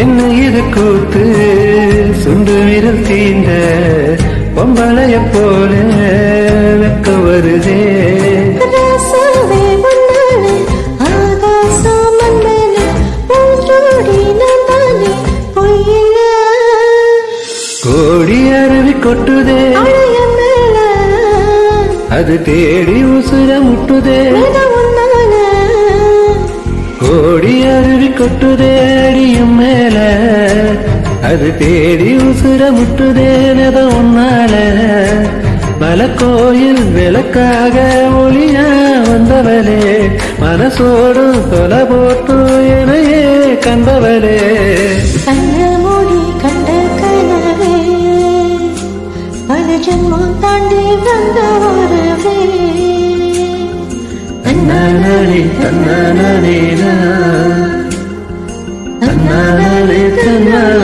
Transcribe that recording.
என்ன இது கூத்து சுண்டு விரல் தீண்ட பொம்பளைய போல வெக்க வருதே ராசாவே வந்தானே ஆகாசம் மண்மேலே ஒன்றோடி நான் தானே பொய்யில்ல கோடி அருவி கொட்டுதே அழைய மேல அது தேடி உசுர முட்டுதே வேத உன்னால கோடி அருவி கொட்டுதே அடியும் மேல அது தேடி உசுர முட்டுதே நெத உன்னால மலக்கோயில் விளக்காக ஒளியா வந்தவளே மனசோடு தொலை போட்டு எனையே கண்டவளே கண்ண மூடி கண்ட கனவே பல ஜென்மம் தாண்டி வந்த வரவே தன்னானே தன்னானே தன்னானே தன்னானே